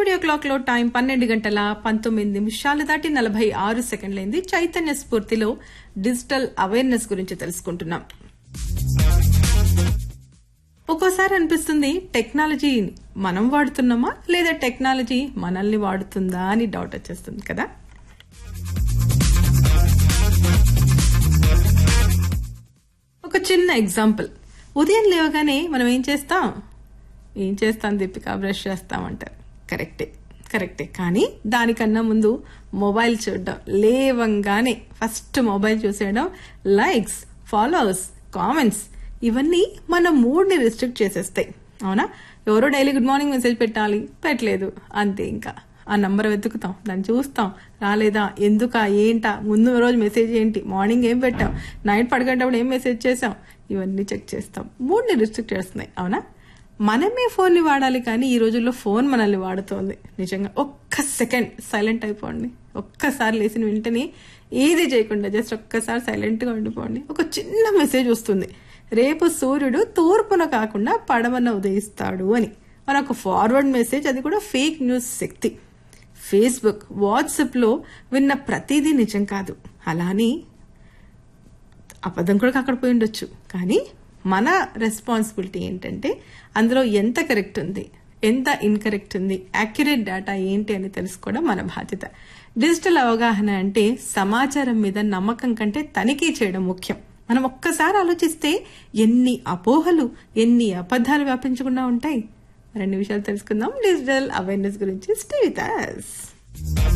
Studio clock లో time పన్నెండు గంటల పంతొమ్మిది నిమిషాలు దాటి నలభై ఆరు సెకండ్లైంది చైతన్య స్ఫూర్తిలో డిజిటల్ అవేర్నెస్ గురించి తెలుసుకుంటున్నాం ఒక్కోసారి అనిపిస్తుంది టెక్నాలజీ మనం వాడుతున్నామా లేదా టెక్నాలజీ మనల్ని వాడుతుందా అని డౌట్ వచ్చేస్తుంది కదా ఒక చిన్న ఎగ్జాంపుల్ ఉదయం లేవగానే మనం ఏం చేస్తాం ఏం చేస్తాం దీపిక బ్రష్ చేస్తామంటారు కరెక్టే కరెక్టే కానీ దానికన్నా ముందు మొబైల్ చూడడం లేవంగానే ఫస్ట్ మొబైల్ చూసేయడం లైక్స్ ఫాలోవర్స్ కామెంట్స్ ఇవన్నీ మన మూడ్ని రిస్ట్రిక్ట్ చేసేస్తాయి అవునా ఎవరో డైలీ గుడ్ మార్నింగ్ మెసేజ్ పెట్టాలి పెట్టలేదు అంతే ఇంకా ఆ నంబర్ వెతుకుతాం దాన్ని చూస్తాం రాలేదా ఎందుకా ఏంటా ముందు రోజు మెసేజ్ ఏంటి మార్నింగ్ ఏం పెట్టాం నైట్ పడుకునేటప్పుడు ఏం మెసేజ్ చేసాం ఇవన్నీ చెక్ చేస్తాం మూడ్ని రిస్ట్రిక్ట్ చేస్తున్నాయి అవునా మనమే ఫోన్ని వాడాలి కానీ ఈ రోజుల్లో ఫోన్ మనల్ని వాడుతోంది నిజంగా ఒక్క సెకండ్ సైలెంట్ అయిపోండి ఒక్కసారి లేచిన వెంటనే ఏది చేయకుండా జస్ట్ ఒక్కసారి సైలెంట్గా ఉండిపోండి ఒక చిన్న మెసేజ్ వస్తుంది రేపు సూర్యుడు తూర్పున కాకుండా పడవన ఉదయిస్తాడు అని మన ఒక ఫార్వర్డ్ మెసేజ్ అది కూడా ఫేక్ న్యూస్ శక్తి ఫేస్బుక్ వాట్సాప్లో విన్న ప్రతిదీ నిజం కాదు అలానే అబద్ధం కూడా అక్కడ పోయి ఉండొచ్చు కానీ మన రెస్పాన్సిబిలిటీ ఏంటంటే అందులో ఎంత కరెక్ట్ ఉంది ఎంత ఇన్కరెక్ట్ ఉంది యాక్యురేట్ డేటా ఏంటి అని తెలుసుకోవడం మన బాధ్యత డిజిటల్ అవగాహన అంటే సమాచారం మీద నమ్మకం కంటే తనిఖీ చేయడం ముఖ్యం మనం ఒక్కసారి ఆలోచిస్తే ఎన్ని అపోహలు ఎన్ని అబద్ధాలు వ్యాపించకుండా ఉంటాయి రెండు విషయాలు తెలుసుకుందాం డిజిటల్ అవేర్నెస్ గురించి స్టే విత్ us.